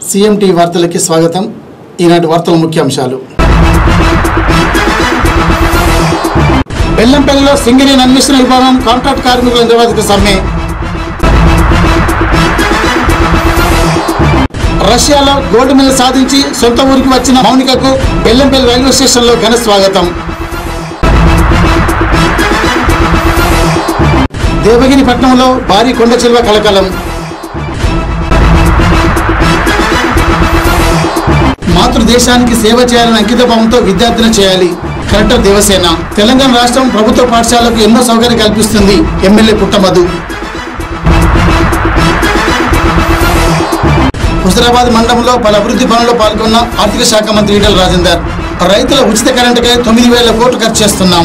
CMT వార్తలకి స్వాగతం ఈనాటి వార్తల ముఖ్యాంశాలు బెల్లంపల్లిలో సింగరేణి అన్వేషణ విభాగం కాంట్రాక్ట్ కార్మికుల నిరోధక సమ్మె రష్యాలో గోల్డ్ మెడల్ సాధించి సొంత ఊరికి వచ్చిన మౌనికకు బెల్లంపల్లి రైల్వే స్టేషన్లో ఘన స్వాగతం దేవగిరి పట్టణంలో భారీ కొండ చిల్వ కలకలం మాతృదేశానికి సేవ చేయాలని అంకిత భావంతో విద్యార్థులు చేయాలి కలెక్టర్ దేవసేన తెలంగాణ రాష్ట్రం ప్రభుత్వ పాఠశాలకు ఎన్నో సౌకర్యం కల్పిస్తుంది ఎమ్మెల్యే పుట్టమధు హుజరాబాద్ మండలంలో పలు అభివృద్ధి పనుల్లో పాల్గొన్న ఆర్థిక శాఖ మంత్రి ఈటల రాజేందర్ రైతుల ఉచిత కరెంటుకై తొమ్మిది వేల కోట్లు ఖర్చు చేస్తున్నాం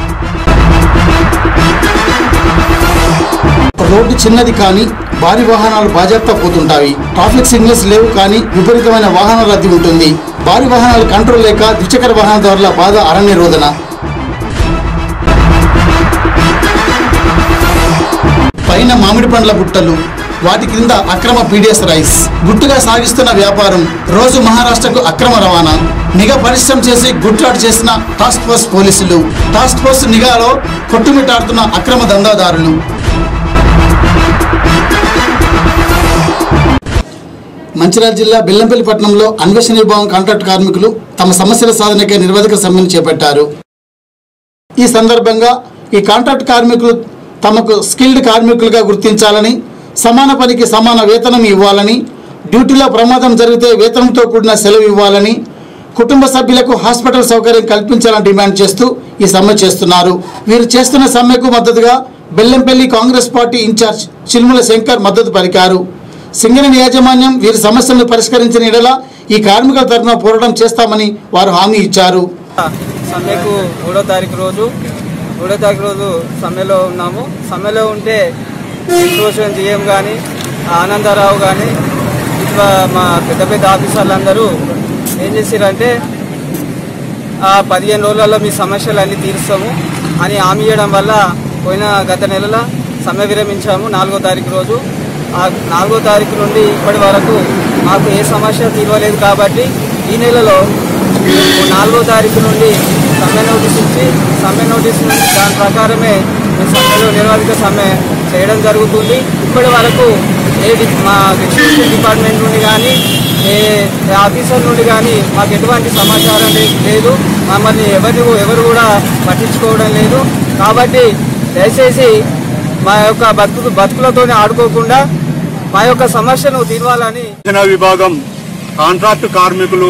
రోడ్డు చిన్నది కానీ భారీ వాహనాలు బాజాప్తా పోతుంటాయి ట్రాఫిక్ సిగ్నల్స్ లేవు కానీ విపరీతమైన వాహనాల రద్దీ ఉంటుంది భారీ వాహనాలు కంట్రోల్ లేక ద్విచక్ర వాహనదారుల బాధ అరణ్య రోదన పైన మామిడి పండ్ల బుట్టలు వాటి క్రింద అక్రమ పీడిఎస్ రైస్ గుట్టుగా సాగిస్తున్న వ్యాపారం రోజు మహారాష్ట్రకు అక్రమ రవాణా నిఘా పరిశ్రమ చేసి గుట్లాట్ చేసిన టాస్క్ ఫోర్స్ పోలీసులు టాస్క్ ఫోర్స్ నిఘాలో కొట్టుమిట్టాడుతున్న అక్రమ దందాదారులు మంచిర్యాల జిల్లా బెల్లంపల్లి పట్టణంలో అన్వేషణ విభాగం కాంట్రాక్ట్ కార్మికులు తమ సమస్యల సాధనకై నిర్వాధిక సమ్మెను చేపట్టారు ఈ సందర్భంగా ఈ కాంట్రాక్ట్ కార్మికులు తమకు స్కిల్డ్ కార్మికులుగా గుర్తించాలని సమాన పనికి సమాన వేతనం ఇవ్వాలని డ్యూటీలో ప్రమాదం జరిగితే వేతనంతో కూడిన సెలవు ఇవ్వాలని కుటుంబ సభ్యులకు హాస్పిటల్ సౌకర్యం కల్పించాలని డిమాండ్ చేస్తూ ఈ సమ్మె చేస్తున్నారు వీరు చేస్తున్న సమ్మెకు మద్దతుగా బెల్లంపల్లి కాంగ్రెస్ పార్టీ ఇన్ఛార్జ్ చిల్ముల శంకర్ మద్దతు పలికారు సింగరేణి యాజమాన్యం వీరి సమస్యలను పరిష్కరించిన ఎడల ఈ కార్మికుల తరఫున పోరాటం చేస్తామని వారు హామీ ఇచ్చారు సమ్మెకు మూడో తారీఖు రోజు మూడో తారీఖు రోజు సమ్మెలో ఉన్నాము సమ్మెలో ఉంటే ఇన్స్టిట్యూషన్ జిఎం కానీ ఆనందరావు కానీ ఇట్లా మా పెద్ద పెద్ద ఆఫీసర్లు అందరూ ఏం చేసిరంటే ఆ పదిహేను రోజులలో మీ సమస్యలు అన్ని తీరుస్తాము అని హామీ ఇవ్వడం వల్ల పోయిన గత నెలల సమ్మె విరమించాము నాలుగో తారీఖు రోజు ఆ నాలుగో తారీఖు నుండి ఇప్పటి వరకు మాకు ఏ సమస్య తీరవలేదు కాబట్టి ఈ నెలలో నాలుగో తారీఖు నుండి సమ్మె నోటీస్ ఇచ్చి సమ్మె నోటీస్ నుండి దాని ప్రకారమే ఈ సమ్మెలో నిర్వాధిక సమ్మె చేయడం జరుగుతుంది ఇప్పటి వరకు ఏ డి- మా ఎక్స్క్యూషన్ డిపార్ట్మెంట్ నుండి కానీ ఏ ఏ ఆఫీసర్ నుండి కానీ మాకు ఎటువంటి సమాచారం లే- లేదు మమ్మల్ని ఎవరు ఎవరు కూడా పట్టించుకోవడం లేదు కాబట్టి దయచేసి మా యొక్క బతుకు బతుకులతోనే ఆడుకోకుండా మా యొక్క సమస్యను తీర్వాలని రక్షణ విభాగం కాంట్రాక్టు కార్మికులు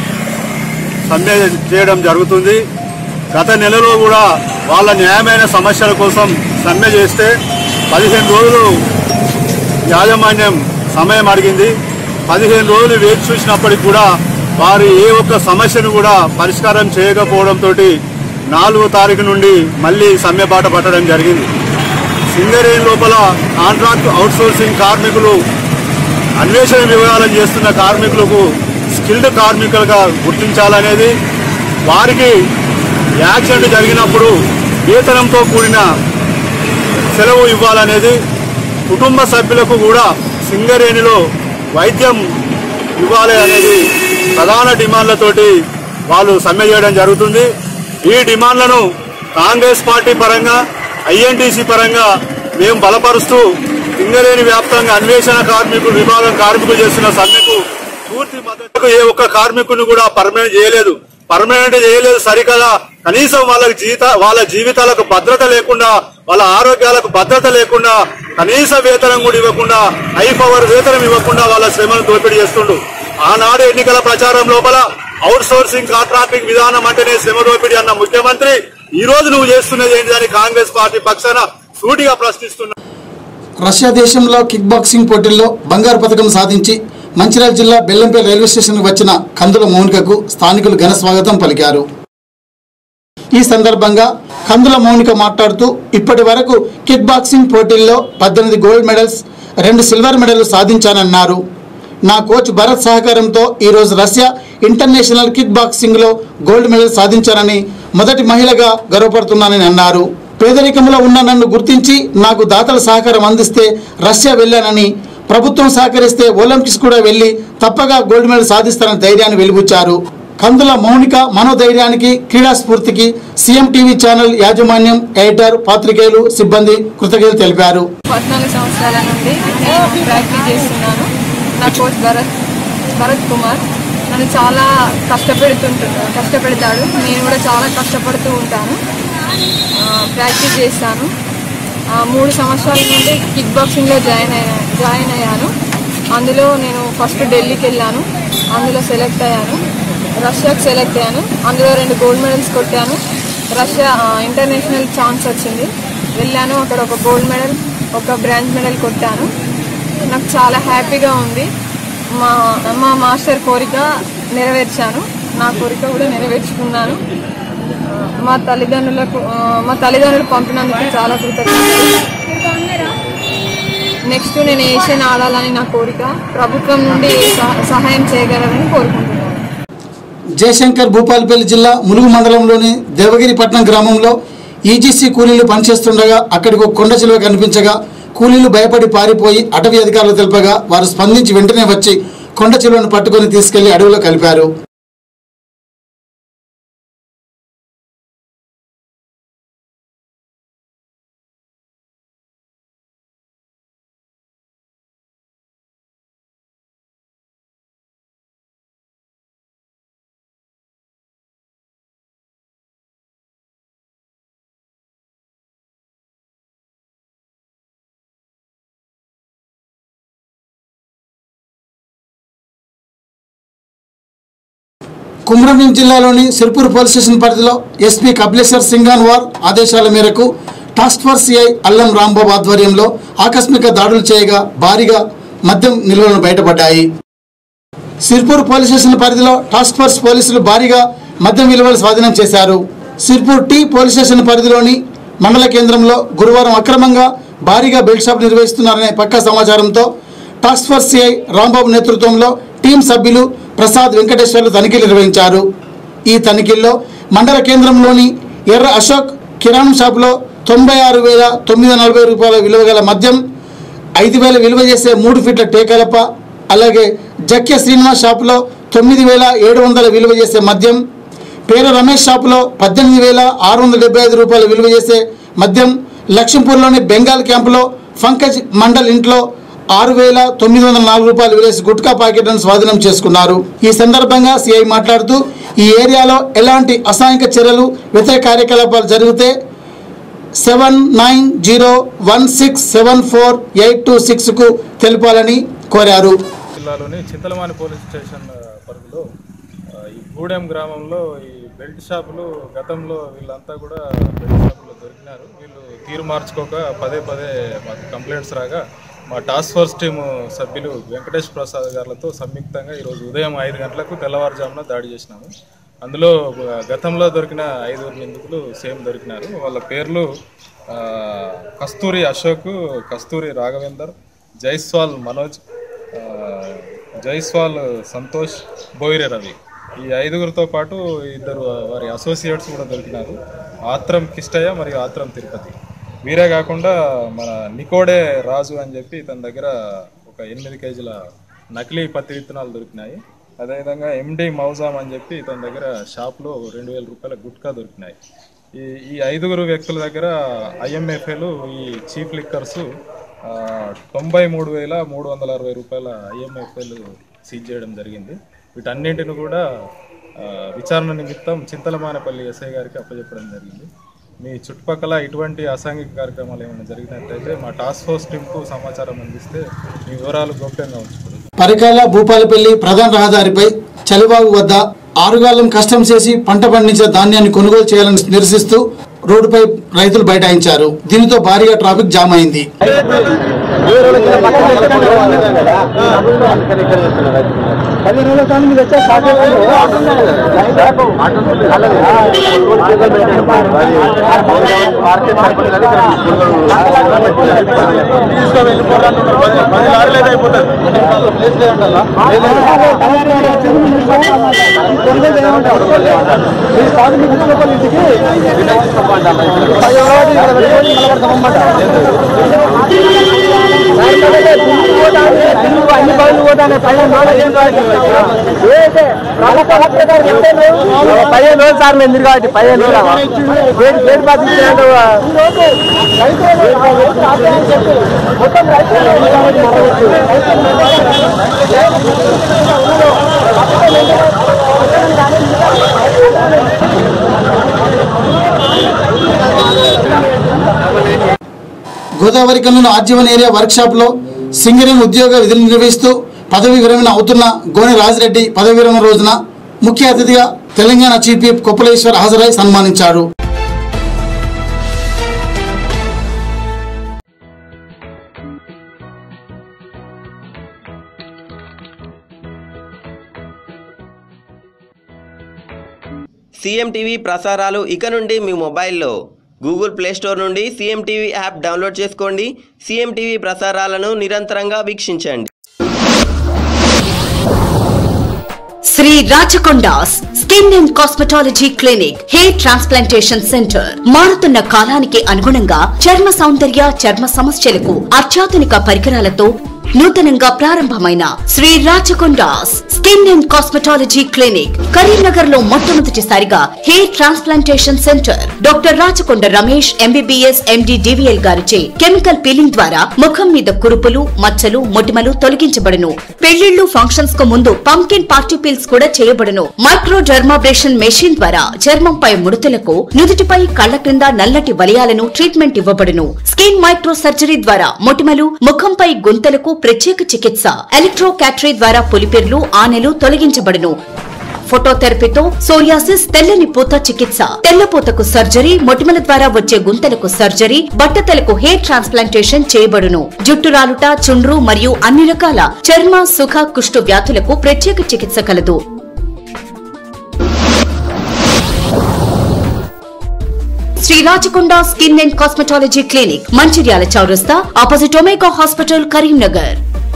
సమ్మె చేయడం జరుగుతుంది గత నెలలో కూడా వాళ్ళ న్యాయమైన సమస్యల కోసం సమ్మె చేస్తే పదిహేను రోజులు యాజమాన్యం సమయం అడిగింది పదిహేను రోజులు వేచి చూసినప్పటికి కూడా వారు ఏ ఒక్క సమస్యను కూడా పరిష్కారం చేయకపోవడంతో నాలుగో తారీఖు నుండి మళ్ళీ సమ్మె బాట పట్టడం జరిగింది సింగరేణి లోపల కాంట్రాక్ట్ అవుట్సోర్సింగ్ కార్మికులు అన్వేషణ వివరాలను చేస్తున్న కార్మికులకు స్కిల్డ్ కార్మికులుగా గుర్తించాలనేది వారికి యాక్సిడెంట్ జరిగినప్పుడు వేతనంతో కూడిన సెలవు ఇవ్వాలనేది కుటుంబ సభ్యులకు కూడా సింగరేణిలో వైద్యం ఇవ్వాలి అనేది ప్రధాన డిమాండ్లతోటి వాళ్ళు సమ్మె చేయడం జరుగుతుంది ఈ డిమాండ్లను కాంగ్రెస్ పార్టీ పరంగా ఐఎన్టీసీ పరంగా మేము బలపరుస్తూ సింగరేణి వ్యాప్తంగా అన్వేషణ కార్మికులు విభాగం కార్మికులు చేస్తున్న సమ్మెకు పూర్తి మద్దతు ఏ ఒక్క కార్మికుని కూడా పర్మనెంట్ చేయలేదు పర్మనెంట్ చేయలేదు సరికదా కనీసం వాళ్ళకి జీవిత వాళ్ళ జీవితాలకు భద్రత లేకుండా వాళ్ళ ఆరోగ్యాలకు భద్రత లేకుండా కనీస వేతనం కూడా ఇవ్వకుండా హై పవర్ వేతనం ఇవ్వకుండా వాళ్ళ శ్రమను దోపిడీ చేస్తుండు ఆనాడు ఎన్నికల ప్రచారం లోపల అవుట్ సోర్సింగ్ కాంట్రాక్టింగ్ విధానం అంటేనే శ్రమ దోపిడీ అన్న ముఖ్యమంత్రి ఈ రోజు నువ్వు చేస్తున్నది ఏంటిదని కాంగ్రెస్ పార్టీ పక్షాన సూటిగా ప్రశ్నిస్తున్నా రష్యా దేశంలో కిక్ బాక్సింగ్ పోటీల్లో బంగారు పథకం సాధించి మంచిర్యాల జిల్లా బెల్లంపల్లి రైల్వే స్టేషన్కు వచ్చిన కందుల మౌనికకు స్థానికులు ఘన స్వాగతం పలికారు ఈ సందర్భంగా కందుల మౌనిక మాట్లాడుతూ ఇప్పటి వరకు కిక్ బాక్సింగ్ పోటీల్లో పద్దెనిమిది గోల్డ్ మెడల్స్ రెండు సిల్వర్ మెడల్లు సాధించానన్నారు నా కోచ్ భరత్ సహకారంతో ఈరోజు రష్యా ఇంటర్నేషనల్ కిక్ బాక్సింగ్లో గోల్డ్ మెడల్ సాధించానని మొదటి మహిళగా గర్వపడుతున్నానని అన్నారు పేదరికంలో ఉన్న నన్ను గుర్తించి నాకు దాతల సహకారం అందిస్తే రష్యా వెళ్ళానని ప్రభుత్వం సహకరిస్తే ఒలింపిక్స్ కూడా వెళ్లి తప్పగా గోల్డ్ మెడల్ సాధిస్తారని ధైర్యాన్ని వెలిబుచ్చారు కందుల మౌనిక మనోధైర్యానికి క్రీడా స్ఫూర్తికి సీఎం టీవీ ఛానల్ యాజమాన్యం ఎడిటర్ పాత్రికేయులు సిబ్బంది కృతజ్ఞతలు తెలిపారు పద్నాలుగు సంవత్సరాల నుండి నేను ప్రాక్టీస్ చేస్తున్నాను నా కోచ్ భరత్ భరత్ కుమార్ నన్ను చాలా కష్టపెడుతుంటు కష్టపెడతాడు నేను కూడా చాలా కష్టపడుతూ ఉంటాను ఆ, ప్రాక్టీస్ చేస్తాను ఆ, మూడు సంవత్సరాల నుండి కిక్ బాక్సింగ్లో జాయిన్ అయ్యా జాయిన్ అయ్యాను అందులో నేను ఫస్ట్ ఢిల్లీకి వెళ్ళాను అందులో సెలెక్ట్ అయ్యాను రష్యాకి సెలెక్ట్ అయ్యాను అందులో రెండు గోల్డ్ మెడల్స్ కొట్టాను రష్యా ఆ, ఇంటర్నేషనల్ ఛాన్స్ వచ్చింది వెళ్ళాను అక్కడ ఒక గోల్డ్ మెడల్ ఒక బ్రాంజ్ మెడల్ కొట్టాను నాకు చాలా హ్యాపీగా ఉంది మా మా మాస్టర్ కోరిక నెరవేర్చాను నా కోరిక కూడా నెరవేర్చుకున్నాను ఆ, మా తల్లిదండ్రులకు ఆ, మా తల్లిదండ్రులు పంపినందుకు చాలా కృతజ్ఞతలు నెక్స్ట్ నేను ఏషియన్ ఆడాలని నా కోరిక ప్రభుత్వం నుండి సహ- సహాయం చేయగలరని కోరుకుంటున్నాను జయశంకర్ భూపాలపల్లి జిల్లా ములుగు మండలంలోని దేవగిరిపట్నం గ్రామంలో ఈజీసీ కూలీలు పనిచేస్తుండగా అక్కడికి ఒక కొండ చిలువ కనిపించగా కూలీలు భయపడి పారిపోయి అటవీ అధికారులు తెలుపగా వారు స్పందించి వెంటనే వచ్చి కొండ చిలువను పట్టుకొని తీసుకెళ్లి అడవిలో కలిపారు కుమ్రంభీం జిల్లాలోని సిర్పూర్ పోలీస్ స్టేషన్ పరిధిలో ఎస్పీ కపిలేశ్వర్ సింగాన్వార్ ఆదేశాల మేరకు టాస్క్ ఫోర్స్ సిఐ అల్లం రాంబాబు ఆధ్వర్యంలో ఆకస్మిక దాడులు చేయగా భారీగా మద్యం నిల్వలు బయటపడ్డాయి సిర్పూర్ పోలీస్ స్టేషన్ పరిధిలో టాస్క్ ఫోర్స్ పోలీసులు భారీగా మద్యం విలువలు స్వాధీనం చేశారు సిర్పూర్ టీ పోలీస్ స్టేషన్ పరిధిలోని మండల కేంద్రంలో గురువారం అక్రమంగా భారీగా బెల్ట్ షాప్ నిర్వహిస్తున్నారనే పక్కా సమాచారంతో టాస్క్ ఫోర్స్ సిఐ రాంబాబు నేతృత్వంలో టీం సభ్యులు ప్రసాద్ వెంకటేశ్వర్లు తనిఖీలు నిర్వహించారు ఈ తనిఖీల్లో మండల కేంద్రంలోని ఎర్ర అశోక్ కిరాణం షాపులో తొంభై ఆరు వేల తొమ్మిది వందల నలభై రూపాయల విలువ గల మద్యం ఐదు వేల విలువ చేసే మూడు ఫీట్ల టేకలప అలాగే జక్య శ్రీనివాస్ షాపులో తొమ్మిది వేల ఏడు వందల విలువ చేసే మద్యం పేర రమేష్ షాపులో పద్దెనిమిది వేల ఆరు వందల డెబ్బై ఐదు రూపాయలు విలువ చేసే మద్యం లక్ష్మీపూర్లోని బెంగాల్ క్యాంపులో పంకజ్ మండల్ ఇంట్లో ఆరు వేల తొమ్మిది వందల నాలుగు రూపాయలు విలేసి గుట్కా ప్యాకెట్లను స్వాధీనం చేసుకున్నారు ఈ సందర్భంగా సిఐ మాట్లాడుతూ ఈ ఏరియాలో ఎలాంటి అసాంఘిక చర్యలు వ్యతిరేక కార్యకలాపాలు జరిగితే seven nine zero one six seven four eight two సిక్స్కు తెలపాలని కోరారు జిల్లాలోని చింతలమాని పోలీస్ స్టేషన్ ఆ, పరిధిలో ఆ, ఈ గూడెం గ్రామంలో ఈ బెల్ట్ షాపులు గతంలో వీళ్ళంతా కూడా బెల్ట్ షాపులో దొరికినారు వీళ్ళు తీరు మార్చుకోక పదే పదే మాకు కంప్లైంట్స్ రాగా మా టాస్క్ ఫోర్స్ టీము సభ్యులు వెంకటేష్ ప్రసాద్ గారితో సంయుక్తంగా ఈరోజు ఉదయం ఐదు గంటలకు తెల్లవారుజామున దాడి చేసినాము అందులో ఆ, గతంలో దొరికిన ఐదుగురు నిందితులు సేమ్ దొరికినారు వాళ్ళ పేర్లు ఆ, కస్తూరి అశోక్ కస్తూరి రాఘవేందర్ జైస్వాల్ మనోజ్ ఆ, జైస్వాల్ సంతోష్ బోయిరే రవి ఈ ఐదుగురితో పాటు ఇద్దరు వారి అసోసియేట్స్ కూడా దొరికినారు ఆత్రం కిష్టయ్య మరియు ఆత్రం తిరుపతి వీరే కాకుండా మన నికోడే రాజు అని చెప్పి తన దగ్గర ఒక ఎనిమిది కేజీల నకిలీ పత్తి విత్తనాలు దొరికినాయి అదేవిధంగా ఎండి మౌజామ్ అని చెప్పి తన దగ్గర షాప్లో రెండు వేల రూపాయల గుట్కా దొరికినాయి ఈ ఈ ఐదుగురు వ్యక్తుల దగ్గర ఐఎంఎఫ్ఏలు ఈ చీఫ్ లిక్కర్స్ ఆ, తొంభై మూడు వేల మూడు వందల అరవై రూపాయల ఐఎంఎఫ్ఎల్ సీజ్ చేయడం జరిగింది వీటన్నింటిని కూడా ఆ, విచారణ నిమిత్తం చింతలమానపల్లి ఎస్ఐ గారికి అప్పచెప్పడం జరిగింది మీ చుట్టుపక్కల ఇటువంటి అసాంఘిక కార్యక్రమాలు ఏమైనా జరిగినట్లయితే మా టాస్క్ ఫోర్స్ టీంకు సమాచారం అందిస్తే మీ వివరాలు గోప్యంగా ఉంచుకోండి పరికాల భూపాలపల్లి ప్రధాన రహదారిపై చలివాగు వద్ద ఆరుగాలం కష్టం చేసి పంట పండించిన ధాన్యాన్ని కొనుగోలు చేయాలని నిరసిస్తూ రోడ్డుపై రైతులు బైఠాయించారు దీనితో భారీగా ట్రాఫిక్ జామ్ అయింది ఇంటికి పదిహేను రోజులు సార్ మేము తిరిగి కాబట్టి పదిహేను రోజులు గేట్ గేట్ పాస్ గోదావరి కన్నుల ఆర్జీవన్ ఏరియా వర్క్షాప్లో సింగరేణి ఉద్యోగ విధులు నిర్వహిస్తూ పదవి విరమణ అవుతున్న గోనె రాజిరెడ్డి పదవి విరమణ రోజున ముఖ్య అతిథిగా తెలంగాణ చీఫ్ విప్ కొప్పలేశ్వర్ హాజరై సన్మానించారు సీఎం టీవీ ప్రసారాలు ఇక నుండి మీ మొబైల్లో గూగుల్ ప్లే స్టోర్ నుండి సీఎం టీవీ యాప్ డౌన్లోడ్ చేసుకోండి సీఎం టీవీ ప్రసారాలను నిరంతరంగా వీక్షించండి Shri Rachakondas skin and cosmetology clinic hair transplantation centre మారుతున్న కాలానికి అనుగుణంగా చర్మ సౌందర్య చర్మ సమస్యలకు అత్యాధునిక పరికరాలతో నూతనంగా ప్రారంభమైన Shri Rachakondas skin and cosmetology clinic Karimnagar లో మొట్టమొదటిసారిగా hair transplantation centre doctor Rachakonda Ramesh MBBS MD DVL గారిచే కెమికల్ పీలింగ్ ద్వారా ముఖం మీద కురుపులు మచ్చలు మొటిమలు తొలగించబడును పెళ్లిళ్లు ఫంక్షన్స్ కు ముందు పంకిన్ పార్టీ పీల్స్ కూడా చేయబడును మైక్రో డర్మాబ్రేషన్ మెషిన్ ద్వారా చర్మంపై ముడతలకు నుదుటిపై కళ్ల క్రింద నల్లటి వలయాలను ట్రీట్మెంట్ ఇవ్వబడును స్కిన్ మైక్రో సర్జరీ ద్వారా మొటిమలు ముఖంపై గుంతలకు ప్రత్యేక చికిత్స ఎలక్ట్రో క్యాటరీ ద్వారా పులిపిర్లు ఆనెలు తొలగించబడును ఫోటోథెరపీతో సోరియాసిస్ తెల్లని పూత చికిత్స తెల్లపూతకు సర్జరీ మొటిమల ద్వారా వచ్చే గుంతలకు సర్జరీ బట్టతలకు హెయిర్ ట్రాన్స్ప్లాంటేషన్ చేయబడును జుట్టు రాలుట చుండ్రు మరియు అన్ని రకాల చర్మ సుఖ కుష్టు వ్యాధులకు ప్రత్యేక చికిత్స కలదు Shri Rachakonda skin and cosmetology clinic Mancherial చౌరస్తా opposite Omega hospital Karimnagar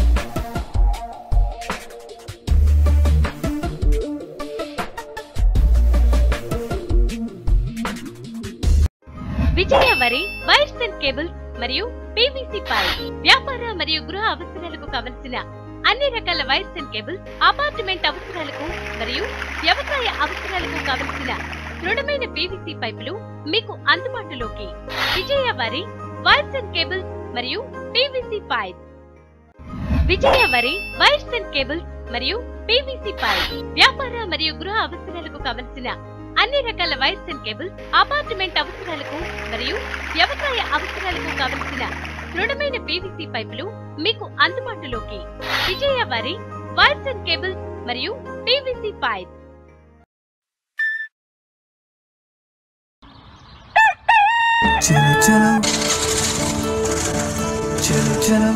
Vijaya Vari wires and cables మరియు పీవీసీ పైప్ వ్యాపార మరియు గృహ అవసరాలకు కావలసిన అన్ని రకాల వైర్స్ అండ్ కేబుల్స్ అపార్ట్మెంట్ అవసరాలకు మరియు వ్యవసాయ అవసరాలకు కావలసిన దృఢమైన పీవీసీ పైపులు మీకు అందుబాటులోకి Vijaya Vari wires and cables మరియు PVC pipe Vijaya Vari wires and cables మరియు పీవీసీ పైప్ వ్యాపార మరియు గృహ అవసరాలకు కావలసిన అన్ని రకాల వైర్స్ అండ్ కేబుల్స్ అపార్ట్మెంట్ అవసరాలకు మరియు వ్యవసాయ అవసరాలకు కావలసిన దృఢమైన పీవీసీ పైపులు మీకు అందుబాటులోకి Vijaya Vari wires and cables మరియు పీవీసీ పైప్ చలో చలో చలో చలో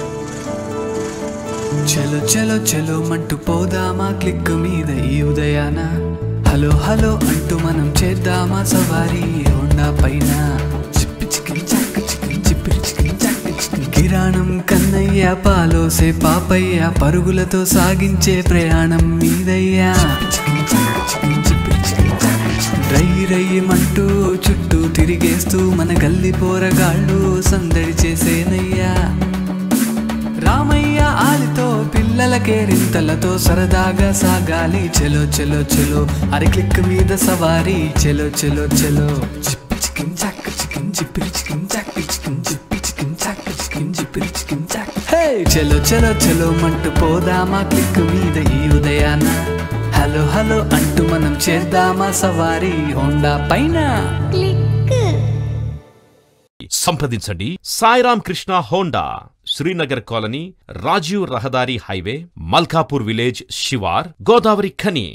చలో చలో చలో మంటూ పోదామా క్లిక్ మీద ఈ ఉదయాన హలో హలో అంటూ మనం చేద్దామా సవారీ హోండా పైన చిప్పి చికిన్ చక్క చికిన్ చిప్పిరి చికిన్ చక్క చికిన్ కిరాణం కన్నయ్య పాలోసే పాపయ్య పరుగులతో సాగించే ప్రయాణం మీదయ్యా చికిన్ చక్క చికిన్ చిప్పిరి చికిన్ చక్క చికిన్ రై రయ్యమంటూ చుట్టూ తిరిగేస్తూ మన గల్లి పోరగాళ్ళు సందడి చేసేనయ్యా రామయ్య ఆలితో పిల్లలకే రింతలతో సరదాగా సాగాలి చెలో చెలో చెలో అరి క్లిక్ మీద సవారీ చెలో చెలో చెలో చిప్పి చికిన్ చాక్ చికిన్ చిప్పిరి చికిన్ చాక్ చికిన్ చిప్పి చికిన్ చాక్ చికిన్ చిప్పిరి చికిన్ చాక్ హే చెలో చెలో చెలో మంటూ పోదామా క్లిక్ మీద ఈ ఉదయాన హలో హలో అంటూ మనం చేద్దామా సవారీ హోండా పైన సంప్రదించండి సాయిరామ్ కృష్ణ హోండా శ్రీనగర్ కాలనీ రాజీవ్ రహదారి హైవే మల్కాపూర్ విలేజ్ శివార్ గోదావరి ఖని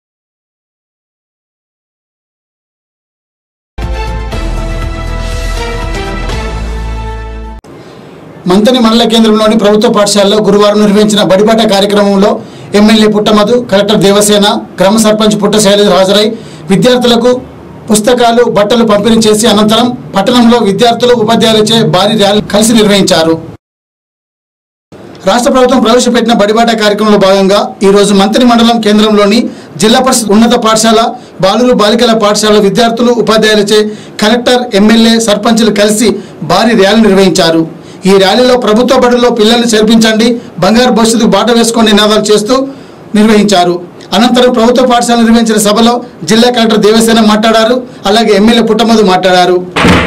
మంతని మండల కేంద్రంలోని ప్రభుత్వ పాఠశాలలో గురువారం నిర్వహించిన బడిబాట కార్యక్రమంలో ఎమ్మెల్యే పుట్టమధు కలెక్టర్ దేవసేన గ్రామ సర్పంచ్ పుట్ట శైలజ హాజరై విద్యార్థులకు పుస్తకాలు బట్టలు పంపిణీ చేసి అనంతరం పట్టణంలో విద్యార్థులు ఉపాధ్యాయులచే భారీ ర్యాలీ కలిసి నిర్వహించారు రాష్ట్ర ప్రభుత్వం ప్రవేశపెట్టిన బడిబాట కార్యక్రమంలో భాగంగా ఈ రోజు మంత్రి మండలం కేంద్రంలోని జిల్లా పరిషత్ ఉన్నత పాఠశాల బాలురు బాలికల పాఠశాల విద్యార్థులు ఉపాధ్యాయులచే కలెక్టర్ ఎమ్మెల్యే సర్పంచులు కలిసి భారీ ర్యాలీ నిర్వహించారు ఈ ర్యాలీలో ప్రభుత్వ బడుల్లో పిల్లల్ని చేర్పించండి బంగారు భవిష్యత్తుకు బాట వేసుకొని నినాదాలు చేస్తూ నిర్వహించారు అనంతరం ప్రభుత్వ పాఠశాల నిర్వహించిన సభలో జిల్లా కలెక్టర్ దేవసేన మాట్లాడారు అలాగే ఎమ్మెల్యే పుట్టమధు మాట్లాడారు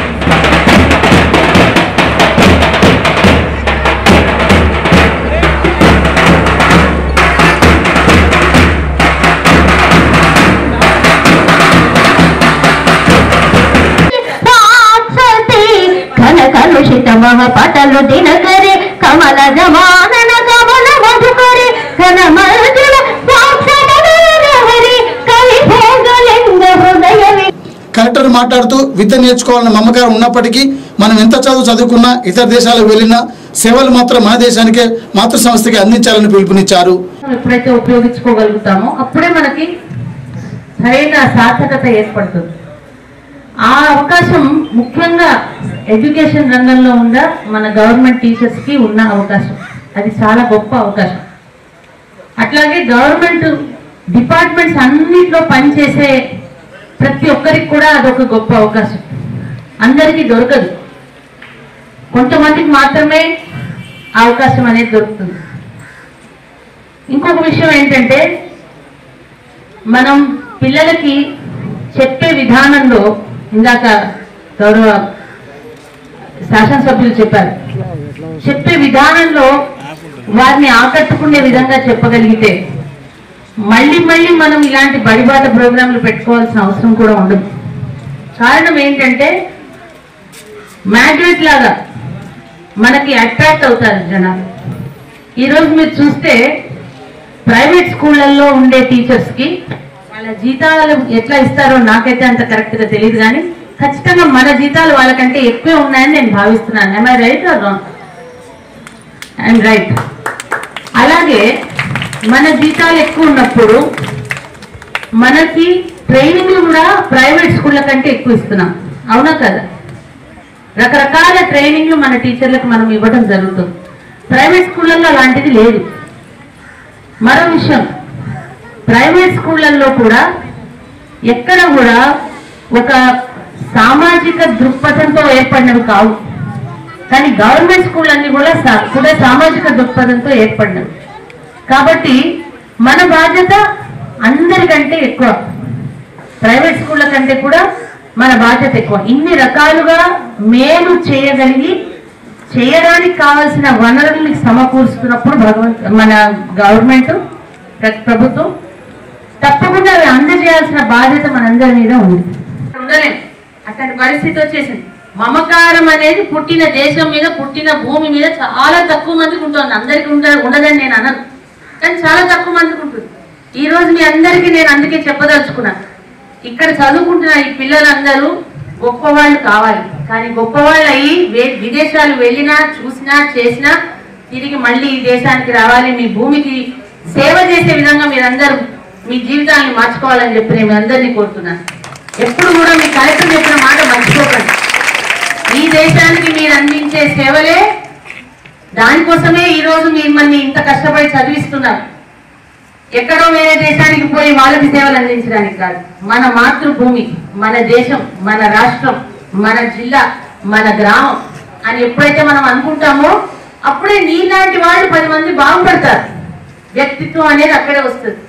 ఘన కలుషిత మహపటలు దినకరి కమల జమానన కమల మధుకరి ఘన మర్జున సాక్షరహరి కవి భోగలింగ హృదయ కలెక్టర్ మాట్లాడుతూ విద్య నేర్చుకోవాలన్న మమకారం ఉన్నప్పటికీ మనం ఎంత చదువు చదువుకున్నా ఇతర దేశాలకు వెళ్ళినా సేవలు మాత్రం మన దేశానికే మాతృ సంస్థకి అందించాలని పిలుపునిచ్చారు ఎప్పుడైతే ఉపయోగించుకోగలుగుతామో అప్పుడే మనకి సరైన సార్థకత ఏర్పడుతుంది ఆ అవకాశం ముఖ్యంగా ఎడ్యుకేషన్ రంగంలో ఉన్న మన గవర్నమెంట్ టీచర్స్కి ఉన్న అవకాశం అది చాలా గొప్ప అవకాశం అట్లాగే గవర్నమెంట్ డిపార్ట్మెంట్స్ అన్నిట్లో పనిచేసే ప్రతి ఒక్కరికి కూడా అదొక గొప్ప అవకాశం అందరికీ దొరకదు కొంతమందికి మాత్రమే ఆ అవకాశం అనేది దొరుకుతుంది ఇంకొక విషయం ఏంటంటే మనం పిల్లలకి చెప్పే విధానంలో ఇందాక గౌరవ శాసనసభ్యులు చెప్పారు చెప్పే విధానంలో వారిని ఆకట్టుకునే విధంగా చెప్పగలిగితే మళ్ళీ మళ్ళీ మనం ఇలాంటి బడిబాట ప్రోగ్రాంలు పెట్టుకోవాల్సిన అవసరం కూడా ఉండదు కారణం ఏంటంటే మ్యాగ్నెట్ లాగా మనకి అట్రాక్ట్ అవుతారు జనాలు ఈరోజు మీరు చూస్తే ప్రైవేట్ స్కూళ్ళల్లో ఉండే టీచర్స్కి వాళ్ళ జీతాలు ఎట్లా ఇస్తారో నాకైతే అంత కరెక్ట్గా తెలియదు కానీ ఖచ్చితంగా మన జీతాలు వాళ్ళకంటే ఎక్కువే ఉన్నాయని నేను భావిస్తున్నాను I right or wrong I'm right అలాగే మన జీతాలు ఎక్కువ ఉన్నప్పుడు మనకి ట్రైనింగ్లు కూడా ప్రైవేట్ స్కూళ్ళ కంటే ఎక్కువ ఇస్తున్నాం అవునా కదా రకరకాల ట్రైనింగ్లు మన టీచర్లకు మనం ఇవ్వడం జరుగుతుంది ప్రైవేట్ స్కూళ్ళల్లో అలాంటిది లేదు మరో విషయం ప్రైవేట్ స్కూళ్ళల్లో కూడా ఎక్కడ కూడా ఒక సామాజిక దృక్పథంతో ఏర్పడినవి కావు కానీ గవర్నమెంట్ స్కూల్ అన్ని కూడా సా- కూడా సామాజిక దృక్పథంతో ఏర్పడినవి కాబట్టి మన బాధ్యత అందరికంటే ఎక్కువ ప్రైవేట్ స్కూళ్ళ కంటే కూడా మన బాధ్యత ఎక్కువ ఇన్ని రకాలుగా మేలు చేయగలిగి చేయడానికి కావాల్సిన వనరుల్ని సమకూరుస్తున్నప్పుడు భగవంత్ మన గవర్నమెంట్ ప్ర- ప్రభుత్వం తప్పకుండా అవి అందజేయాల్సిన బాధ్యత మనందరి మీద ఉంది ఉండలేం అట్లాంటి పరిస్థితి వచ్చేసింది మమకారం అనేది పుట్టిన దేశం మీద పుట్టిన భూమి మీద చాలా తక్కువ మందికి ఉంటుంది అందరికీ ఉండ ఉండదని నేను అనను కానీ చాలా తక్కువ మందికి ఉంటుంది ఈ రోజు మీ అందరికీ నేను అందుకే చెప్పదలుచుకున్నాను ఇక్కడ చదువుకుంటున్న ఈ పిల్లలందరూ గొప్పవాళ్ళు కావాలి కానీ గొప్పవాళ్ళు అయ్యి వే- విదేశాలు వెళ్ళినా చూసినా చేసినా తిరిగి మళ్ళీ ఈ దేశానికి రావాలి మీ భూమికి సేవ చేసే విధంగా మీరందరూ మీ జీవితాన్ని మార్చుకోవాలని చెప్పి నేను మీ అందరినీ కోరుతున్నాను ఎప్పుడు కూడా మీ కలెక్టర్ చెప్పిన మాట మర్చిపోకండి ఈ దేశానికి మీరు అందించే సేవలే దానికోసమే ఈ రోజు మిమ్మల్ని ఇంత కష్టపడి చదివిస్తున్నారు ఎక్కడో వేరే దేశానికి పోయి వాళ్ళకి సేవలు అందించడానికి కాదు మన మాతృభూమి మన దేశం మన రాష్ట్రం మన జిల్లా మన గ్రామం అని ఎప్పుడైతే మనం అనుకుంటామో అప్పుడే నీలాంటి వాళ్ళు పది మంది బాగుపడతారు వ్యక్తిత్వం అనేది అక్కడే వస్తుంది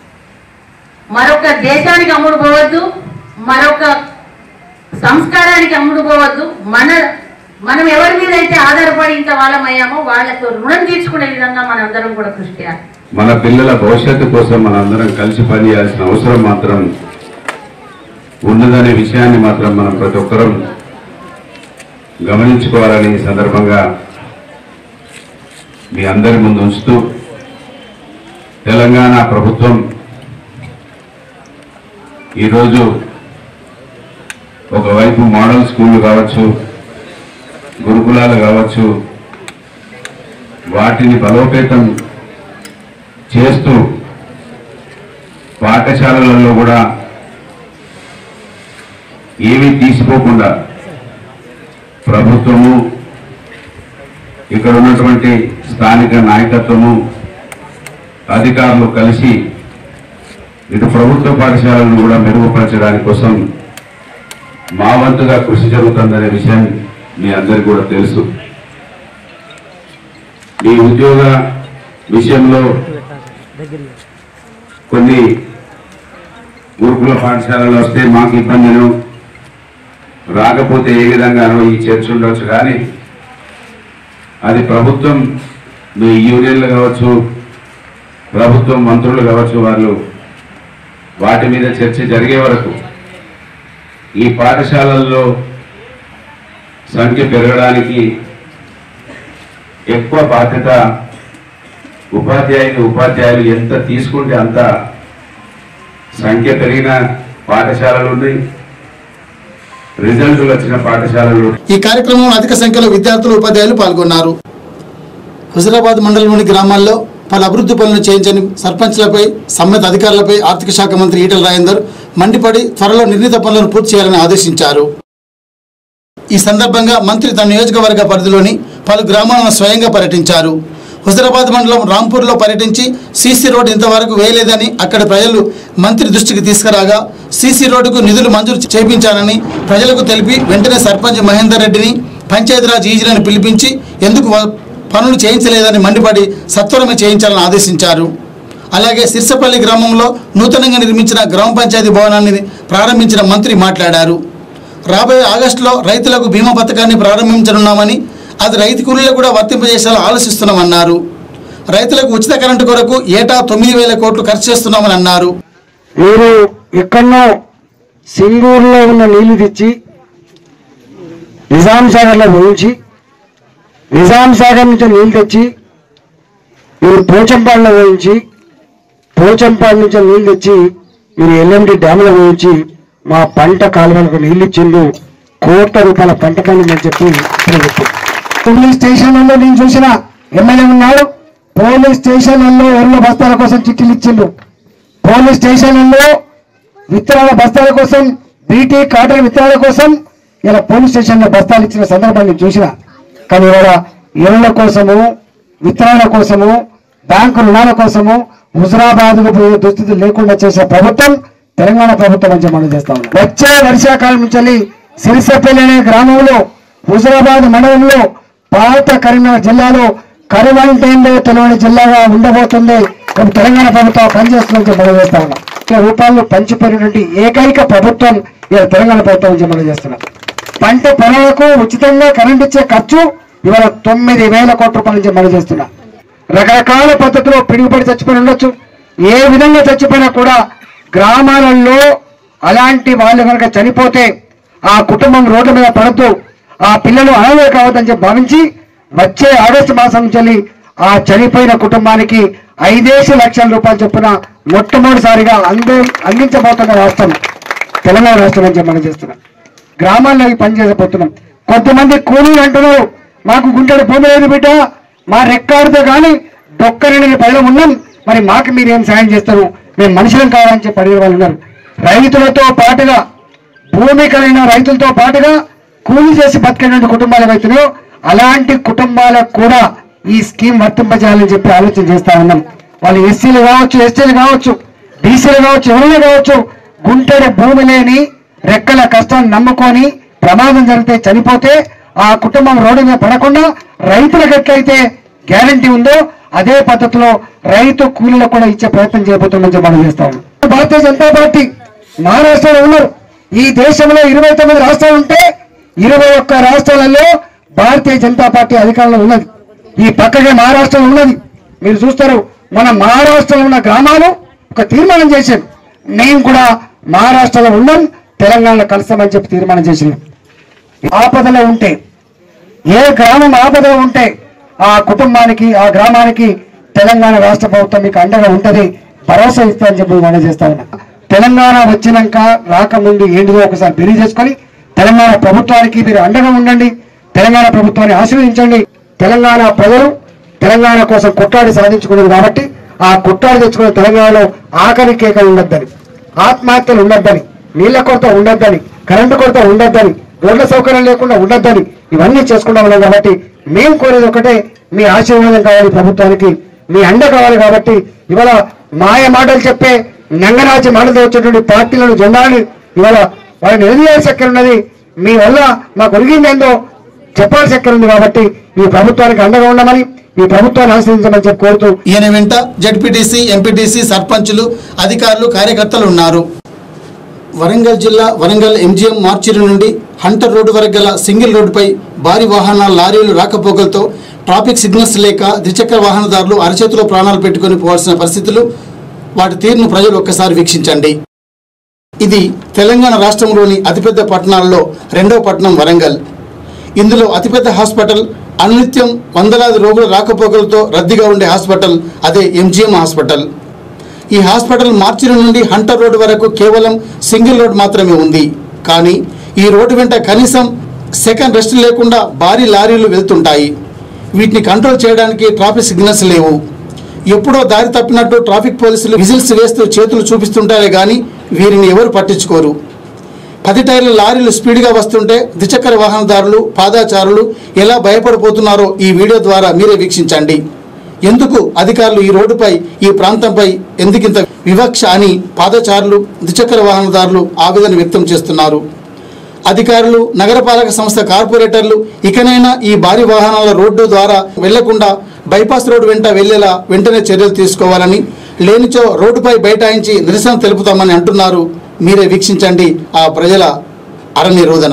మరొక దేశానికి అమ్ముడు పోవద్దు మరొక సంస్కారానికి అమ్ముడు పోవద్దు మన మనం ఎవరి మీద అయితే ఆధారపడి ఇంత వాళ్ళం అయ్యామో వాళ్ళతో రుణం తీర్చుకునే విధంగా మనందరం కూడా కృషి చేయాలి మన పిల్లల భవిష్యత్తు కోసం మనందరం కలిసి పనిచేయాల్సిన అవసరం మాత్రం ఉన్నదనే విషయాన్ని మాత్రం మనం ప్రతి ఒక్కరం గమనించుకోవాలని ఈ సందర్భంగా మీ అందరి ముందు ఉంచుతూ తెలంగాణ ప్రభుత్వం ఈరోజు ఒకవైపు మోడల్ స్కూళ్ళు కావచ్చు గురుకులాలు కావచ్చు వాటిని బలోపేతం చేస్తూ పాఠశాలలలో కూడా ఏమీ తీసిపోకుండా ప్రభుత్వము ఇక్కడ ఉన్నటువంటి స్థానిక నాయకత్వము అధికారులు కలిసి ఇటు ప్రభుత్వ పాఠశాలను కూడా మెరుగుపరచడానికి కోసం మా వంతుగా కృషి జరుగుతుందనే విషయం మీ అందరికీ కూడా తెలుసు ఈ ఉద్యోగ విషయంలో కొన్ని గురుకుల పాఠశాలలు వస్తే మాకు ఇబ్బందులు రాకపోతే ఏ విధంగానో ఈ చర్చ ఉండొచ్చు కానీ అది ప్రభుత్వం మీ యూనియన్లు కావచ్చు ప్రభుత్వం మంత్రులు కావచ్చు వాళ్ళు వాటి మీద చర్చ జరిగే వరకు ఈ పాఠశాలల్లో సంఖ్య పెరగడానికి ఎక్కువ బాధ్యత ఉపాధ్యాయులు ఉపాధ్యాయులు ఎంత తీసుకుంటే అంత సంఖ్య పెరిగిన పాఠశాలలు ఉన్నాయి రిజల్ట్లు వచ్చిన పాఠశాలలు ఈ కార్యక్రమంలో అధిక సంఖ్యలో విద్యార్థులు ఉపాధ్యాయులు పాల్గొన్నారు హుజరాబాద్ మండలంలోని గ్రామాల్లో పలు అభివృద్ధి పనులు చేయించని సర్పంచ్లపై సంబంధిత అధికారులపై ఆర్థిక శాఖ మంత్రి ఈటల రాజేందర్ మండిపడి త్వరలో నిర్ణీత పనులను పూర్తి చేయాలని ఆదేశించారు ఈ సందర్భంగా మంత్రి తన నియోజకవర్గ పరిధిలోని పలు గ్రామాలను స్వయంగా పర్యటించారు హుజరాబాద్ మండలం రాంపూర్లో పర్యటించి సీసీ రోడ్డు ఇంతవరకు వేయలేదని అక్కడి ప్రజలు మంత్రి దృష్టికి తీసుకురాగా సీసీ రోడ్డుకు నిధులు మంజూరు చేపించానని ప్రజలకు తెలిపి వెంటనే సర్పంచ్ మహేందర్ రెడ్డిని పంచాయతీరాజ్ ఈజీలను పిలిపించి ఎందుకు వ- పనులు చేయించలేదని మండిపడి సత్వరమే చేయించాలని ఆదేశించారు అలాగే సిర్సపల్లి గ్రామంలో నూతనంగా నిర్మించిన గ్రామ పంచాయతీ భవనాన్ని ప్రారంభించిన మంత్రి మాట్లాడారు రాబోయే ఆగస్టులో రైతులకు బీమా పథకాన్ని ప్రారంభించనున్నామని అది రైతు కూలీలకు కూడా వర్తింపజేసేలా ఆలోచిస్తున్నామన్నారు రైతులకు ఉచిత కరెంటు కొరకు ఏటా తొమ్మిది వేల కోట్లు ఖర్చు చేస్తున్నామని అన్నారు మీరు ఎక్కడో సింగూరులో ఉన్న నీళ్లు తెచ్చి నిజాం సాగర్లో పోయించి నిజాం సాగర్ నుంచి నీళ్లు తెచ్చి మీరు పోచంపాడులో పోయించి పోచంపాడు నుంచి నీళ్లు తెచ్చి మీరు ఎల్ఎండి డ్యామ్లో పోయించి మా పంట కాలువలకు నీళ్లు ఇచ్చిండు కోట్ల రూపాయల పంట కలిగిందని చెప్పి ఇప్పుడు చెప్పి పోలీస్ స్టేషన్లలో నేను చూసిన ఎమ్మెల్యే ఉన్నాడు పోలీస్ స్టేషన్లలో ఎర్ర బస్తాల కోసం చిట్టీలు ఇచ్చిండు పోలీస్ స్టేషన్లలో విత్తనాల బస్తాల కోసం బీటీ కాటన్ విత్తనాల కోసం ఇలా పోలీస్ స్టేషన్లో బస్తాలు ఇచ్చిన సందర్భాన్ని చూసిన కానీ ఇవాళ ఎరువుల కోసము విత్తనాల కోసము బ్యాంకు రుణాల కోసము హుజరాబాద్కు పోయే దుస్థితి లేకుండా చేసే ప్రభుత్వం తెలంగాణ ప్రభుత్వం అని మనం చేస్తా ఉన్నాం వచ్చే వర్షాకాలం నుంచి సిరిసపల్లి అనే గ్రామంలో హుజరాబాద్ మండలంలో పాత కరీంనగర్ జిల్లాలో కరువంటైందో తెలియని జిల్లాగా ఉండబోతుంది ఇప్పుడు తెలంగాణ ప్రభుత్వం పనిచేస్తుందని మనం చేస్తా ఉన్నాం ఇట్లా రూపాయలు పంచిపోయినటువంటి ఏకైక ప్రభుత్వం ఇవాళ తెలంగాణ ప్రభుత్వం నుంచి మనం చేస్తున్నాం పంట పొలాలకు ఉచితంగా కరెంట్ ఇచ్చే ఖర్చు ఇవాళ తొమ్మిది వేల కోట్ల రూపాయల నుంచి మనం చేస్తున్నాం రకరకాల పద్ధతిలో పిడుగుపడి చచ్చిపోయి ఉండొచ్చు ఏ విధంగా చచ్చిపోయినా కూడా గ్రామాలలో అలాంటి వాళ్ళు కనుక చనిపోతే ఆ కుటుంబం రోడ్ల మీద పడద్దు ఆ పిల్లలు అనాథే కావద్దని చెప్పి భావించి వచ్చే ఆగస్టు మాసం నుంచి ఆ చనిపోయిన కుటుంబానికి ఐదేసి లక్షల రూపాయలు చొప్పున మొట్టమొదటిసారిగా అందే అందించబోతున్న రాష్ట్రం తెలంగాణ రాష్ట్రం అని చెప్పి మనం చేస్తున్నాం గ్రామాల్లో ఈ పని చేసపోతున్నాం కొంతమంది కూలీలు అంటున్నారు మాకు గుంటెడు భూమి లేదు బిడ్డ మా రెక్కాడితో కానీ డొక్కరని పైన ఉన్నాం మరి మాకు మీరు ఏం సాయం చేస్తారు మేము మనుషులం కావాలని చెప్పి అడిగే వాళ్ళు ఉన్నారు రైతులతో పాటుగా భూమి కలిగిన రైతులతో పాటుగా కూలి చేసి బతికేటువంటి కుటుంబాలు ఏవైతున్నాయో అలాంటి కుటుంబాలకు కూడా ఈ స్కీమ్ వర్తింపజేయాలని చెప్పి ఆలోచన చేస్తా ఉన్నాం వాళ్ళు ఎస్సీలు కావచ్చు ఎస్టీలు కావచ్చు బీసీలు కావచ్చు ఎవరైనా కావచ్చు గుంటెడు భూమి లేని రెక్కల కష్టాన్ని నమ్ముకొని ప్రమాదం జరిగితే చనిపోతే ఆ కుటుంబం రోడ్డు మీద పడకుండా రైతులకు ఎట్లయితే గ్యారంటీ ఉందో అదే పద్ధతిలో రైతు కూలీలకు కూడా ఇచ్చే ప్రయత్నం చేయబోతుందని చెప్పి మనం చేస్తా ఉన్నాం భారతీయ జనతా పార్టీ మహారాష్ట్రలో ఉన్నారు ఈ దేశంలో ఇరవై తొమ్మిది రాష్ట్రాలు ఉంటే ఇరవై ఒక్క రాష్ట్రాలలో భారతీయ జనతా పార్టీ అధికారంలో ఉన్నది ఈ పక్కనే మహారాష్ట్రలో ఉన్నది మీరు చూస్తారు మన మహారాష్ట్రలో ఉన్న గ్రామాలు ఒక తీర్మానం చేశారు మేము కూడా మహారాష్ట్రలో ఉన్నాం తెలంగాణలో కలుస్తామని చెప్పి తీర్మానం చేసినాం ఆపదలో ఉంటే ఏ గ్రామం ఆపదలో ఉంటే ఆ కుటుంబానికి ఆ గ్రామానికి తెలంగాణ రాష్ట్ర ప్రభుత్వం మీకు అండగా ఉంటది భరోసా ఇస్తామని చెప్పి మనం చేస్తా ఉన్నా తెలంగాణ వచ్చినాక రాకముందు ఏంటిదో ఒకసారి బిరీ చేసుకొని తెలంగాణ ప్రభుత్వానికి మీరు అండగా ఉండండి తెలంగాణ ప్రభుత్వాన్ని ఆశీర్వదించండి తెలంగాణ ప్రజలు తెలంగాణ కోసం కొట్లాడి సాధించుకున్నారు కాబట్టి ఆ కొట్లాడి తెచ్చుకున్న తెలంగాణలో ఆఖరి కేకలు ఉండొద్దని ఆత్మహత్యలు ఉండొద్దని నీళ్ల కొరత ఉండొద్దని కరెంటు కొరత ఉండొద్దని రోడ్ల సౌకర్యం లేకుండా ఉండొద్దని ఇవన్నీ చేసుకుంటా ఉన్నాం కాబట్టి మేము కోరేది ఒకటే మీ ఆశీర్వాదం కావాలి ప్రభుత్వానికి మీ అండ కావాలి కాబట్టి ఇవాళ మాయ మాటలు చెప్పే నంగరాజు మాటలతో వచ్చేటువంటి పార్టీలను జెండాలని ఇవాళ వాళ్ళని నిలదీయాల్సి ఎక్కడ ఉన్నది మీ వల్ల మాకు ఒరిగిందేందో చెప్పాల్సి ఎక్కడ ఉంది కాబట్టి ఈ ప్రభుత్వానికి అండగా ఉండమని ఈ ప్రభుత్వాన్ని ఆశ్రయించమని చెప్పి కోరుతూ ఈయన వెంట జడ్పీటీసీ ఎంపీటీసీ సర్పంచులు అధికారులు కార్యకర్తలు ఉన్నారు వరంగల్ జిల్లా వరంగల్ ఎంజీఎం మార్చిరి నుండి హంటర్ రోడ్డు వరకు గల సింగిల్ రోడ్డుపై భారీ వాహనాల లారీలు రాకపోకలతో ట్రాఫిక్ సిగ్నల్స్ లేక ద్విచక్ర వాహనదారులు అరచేతిలో ప్రాణాలు పెట్టుకొని పోవాల్సిన పరిస్థితులు వాటి తీరును ప్రజలు ఒక్కసారి వీక్షించండి ఇది తెలంగాణ రాష్ట్రంలోని అతిపెద్ద పట్టణాల్లో రెండవ పట్టణం వరంగల్ ఇందులో అతిపెద్ద హాస్పిటల్ అనునిత్యం వందలాది రోగుల రాకపోకలతో రద్దీగా ఉండే హాస్పిటల్ అదే ఎంజీఎం హాస్పిటల్ ఈ హాస్పిటల్ మార్చిరి నుండి హంటర్ రోడ్ వరకు కేవలం సింగిల్ రోడ్ మాత్రమే ఉంది కానీ ఈ రోడ్డు వెంట కనీసం సెకండ్ రెస్ట్ లేకుండా భారీ లారీలు వెళ్తుంటాయి వీటిని కంట్రోల్ చేయడానికి ట్రాఫిక్ సిగ్నల్స్ లేవు ఎప్పుడో దారి తప్పినట్టు ట్రాఫిక్ పోలీసులు విజిల్స్ వేస్తూ చేతులు చూపిస్తుంటారే కానీ వీరిని ఎవరు పట్టించుకోరు పది టైర్ల లారీలు స్పీడ్గా వస్తుంటే ద్విచక్ర వాహనదారులు పాదాచారులు ఎలా భయపడిపోతున్నారో ఈ వీడియో ద్వారా మీరే వీక్షించండి ఎందుకు అధికారులు ఈ రోడ్డుపై ఈ ప్రాంతంపై ఎందుకింత వివక్ష అని పాదచారులు ద్విచక్ర వాహనదారులు ఆవేదన వ్యక్తం చేస్తున్నారు అధికారులు నగరపాలక సంస్థ కార్పొరేటర్లు ఇకనైనా ఈ భారీ వాహనాల రోడ్డు ద్వారా వెళ్లకుండా బైపాస్ రోడ్డు వెంట వెళ్లేలా వెంటనే చర్యలు తీసుకోవాలని లేనిచో రోడ్డుపై బైఠాయించి నిరసన తెలుపుతామని అంటున్నారు మీరే వీక్షించండి ఆ ప్రజల అరనిరోధన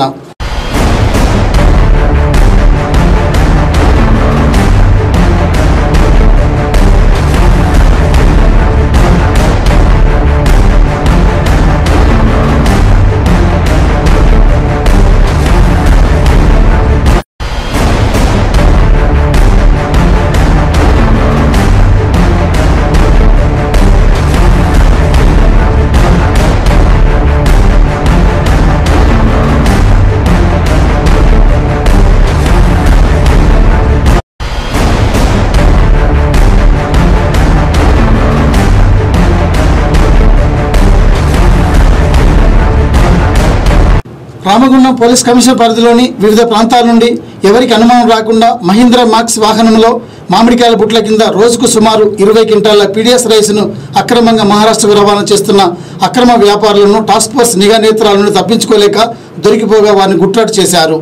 రామగుండం పోలీస్ కమిషనర్ పరిధిలోని వివిధ ప్రాంతాల నుండి ఎవరికి అనుమానం రాకుండా మహీంద్రా మాక్స్ వాహనంలో మామిడికాయల బుట్ల కింద రోజుకు సుమారు ఇరవై క్వింటాల పీడిఎస్ రైస్ను అక్రమంగా మహారాష్ట్రకు రవాణా చేస్తున్న అక్రమ వ్యాపారులను టాస్క్ ఫోర్స్ నిఘా నేత్రాల నుండి తప్పించుకోలేక దొరికిపోగా వారిని గుట్రాటు చేశారు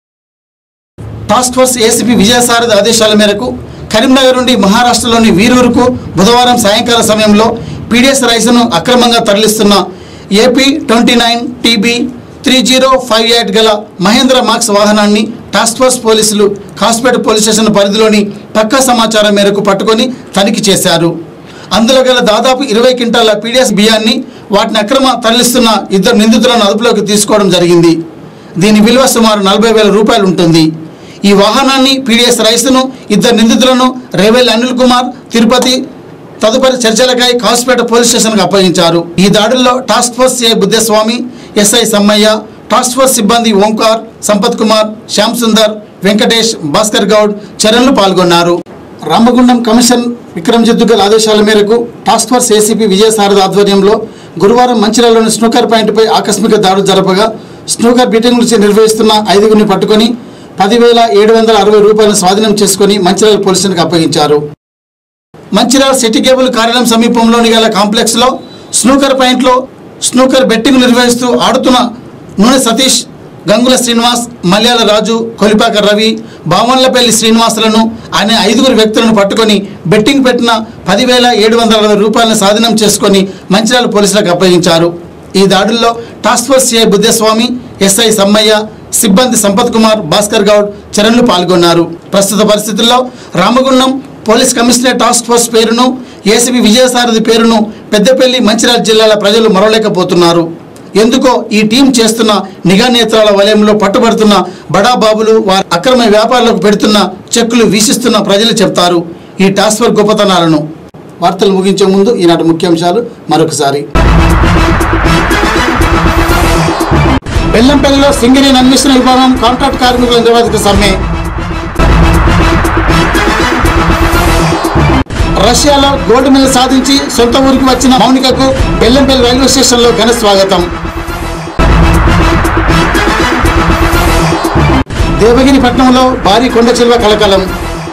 టాస్క్ ఫోర్స్ ఏసీపీ విజయసారథి ఆదేశాల మేరకు కరీంనగర్ నుండి మహారాష్ట్రలోని వీరూరుకు బుధవారం సాయంకాల సమయంలో పీడిఎస్ రైస్ను అక్రమంగా తరలిస్తున్న AP twenty nine TB three zero five eight గల మహేంద్ర మార్క్స్ వాహనాన్ని టాస్క్ ఫోర్స్ పోలీసులు కాస్పేట పోలీస్ స్టేషన్ పరిధిలోని పక్కా సమాచారం మేరకు పట్టుకొని తనిఖీ చేశారు అందులో గల దాదాపు ఇరవై క్వింటాల పీడిఎస్ బియ్యాన్ని వాటిని అక్రమ తరలిస్తున్న ఇద్దరు నిందితులను అదుపులోకి తీసుకోవడం జరిగింది దీని విలువ సుమారు నలభై వేల రూపాయలు ఉంటుంది ఈ వాహనాన్ని పీడిఎస్ రైస్ను ఇద్దరు నిందితులను రేవెల్ అనిల్ కుమార్ తిరుపతి తదుపరి చర్చలకై కాసుపేట పోలీస్ స్టేషన్కు అప్పగించారు ఈ దాడుల్లో టాస్క్ ఫోర్స్ ఏ Buddhaswamy SI Sammaiah task force సిబ్బంది ఓంకార్ సంపత్ కుమార్ శ్యామ్ సుందర్ వెంకటేష్ భాస్కర్ గౌడ్ చరణ్లు పాల్గొన్నారు రామగుండం కమిషన్ విక్రమ్ జిద్దుగల్ ఆదేశాల మేరకు టాస్క్ ఫోర్స్ ఏసీపీ విజయసారథి ఆధ్వర్యంలో గురువారం మంచిర్యాలలోని స్నూకర్ పాయింట్పై ఆకస్మిక దాడులు జరపగా స్నూకర్ బీటింగ్ నుంచి నిర్వహిస్తున్న ఐదుగురిని పట్టుకొని పదివేల ఏడు వందల అరవై రూపాయలను స్వాధీనం చేసుకుని మంచిర్యాల పోలీస్ స్టేషన్కి అప్పగించారు మంచిర్యాల సిటీ కేబుల్ కార్యాలయం సమీపంలోని గల కాంప్లెక్స్లో స్నూకర్ పాయింట్లో స్నూకర్ బెట్టింగ్ నిర్వహిస్తూ ఆడుతున్న నూనె సతీష్ గంగుల శ్రీనివాస్ మల్యాల రాజు కొలిపాక రవి బామన్లపల్లి శ్రీనివాసులను అనే ఐదుగురు వ్యక్తులను పట్టుకొని బెట్టింగ్ పెట్టిన పదివేల ఏడు వందల అరవై రూపాయలను స్వాధీనం చేసుకొని మంచిర్యాల పోలీసులకు అప్పగించారు ఈ దాడుల్లో task force CI Buddhaswamy SI Sammaiah సిబ్బంది సంపత్ కుమార్ భాస్కర్ గౌడ్ చరణ్లు పాల్గొన్నారు ప్రస్తుత పరిస్థితుల్లో Ramagundam police commissioner task force పేరును ఏసీబీ విజయసారథి పేరును పెద్దపల్లి మంచిర్యాల జిల్లాల ప్రజలు మరవలేకపోతున్నారు ఎందుకో ఈ టీం చేస్తున్న నిఘా నేత్రాల వలయంలో పట్టుబడుతున్న బడా బాబులు వారి అక్రమ వ్యాపారులకు పెడుతున్న చెక్కులు వీసిస్తున్న ప్రజలు చెప్తారు ఈ టాస్క్ ఫోర్స్ గొప్పతనాలను వార్తలు ముగించే ముందు ఈనాటి ముఖ్యాంశాలు మరొకసారి బెల్లంపల్లిలో సింగరేణి అన్వేషణ విభాగం కాంట్రాక్ట్ కార్మికుల నిర్వాధిక సమ్మె రష్యాలో గోల్డ్ మెడల్ సాధించి సొంత ఊరికి వచ్చిన మౌనికకు బెల్లంపల్లి రైల్వే స్టేషన్లో ఘన స్వాగతం దేవగిరి పట్టణంలో భారీ కొండ చిల్వ కలకలం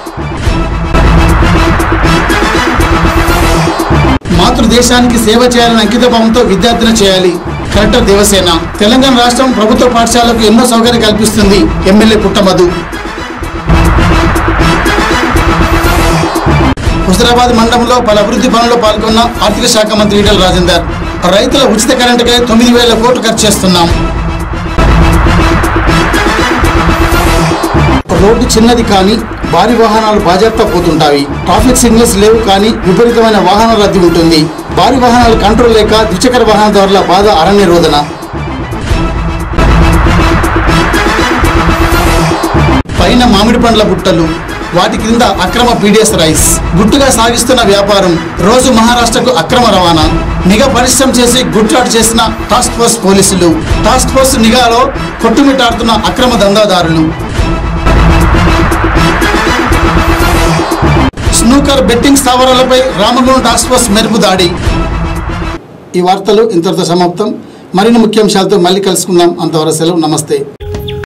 మాతృదేశానికి సేవ చేయాలని అంకిత భావంతో విద్యార్థులు చేయాలి కలెక్టర్ దేవసేన తెలంగాణ రాష్ట్రం ప్రభుత్వ పాఠశాలకు ఎన్నో సౌకర్యం కల్పిస్తుంది ఎమ్మెల్యే పుట్టమధు హుజరాబాద్ మండలంలో పలు అభివృద్ధి పనుల్లో పాల్గొన్న ఆర్థిక శాఖ మంత్రి ఈటల రాజేందర్ రైతుల ఉచిత కరెంటుకై తొమ్మిది వేల కోట్లు ఖర్చు చేస్తున్నాం రోడ్డు చిన్నది కానీ భారీ వాహనాలు బాజాప్తా పోతుంటాయి ట్రాఫిక్ సిగ్నల్స్ లేవు కానీ విపరీతమైన వాహన రద్దీ ఉంటుంది భారీ వాహనాలు కంట్రోల్ లేక ద్విచక్ర వాహనదారుల బాధ అరణ్య రోదన పైన మామిడి పండ్ల బుట్టలు వాటి క్రింద అక్రమ పీడిఎస్ రైస్ గుట్టుగా సాగిస్తున్న వ్యాపారం రోజు మహారాష్ట్రకు అక్రమ రవాణా నిఘా పరిశ్రమ చేసి గుట్లాటు చేసిన టాస్క్ ఫోర్స్ పోలీసులు టాస్క్ ఫోర్స్ నిఘాలో కొట్టుమిట్టాడుతున్న అక్రమ దందాదారులు స్నూకర్ బెట్టింగ్ స్థావరాలపై రామగుండం టాస్క్ ఫోర్స్ మెరుపు దాడి ఈ వార్తలు ఇంతటితో సమాప్తం మరిన్ని ముఖ్యాంశాలతో మళ్ళీ కలుసుకుందాం అంతవరకు సెలవు నమస్తే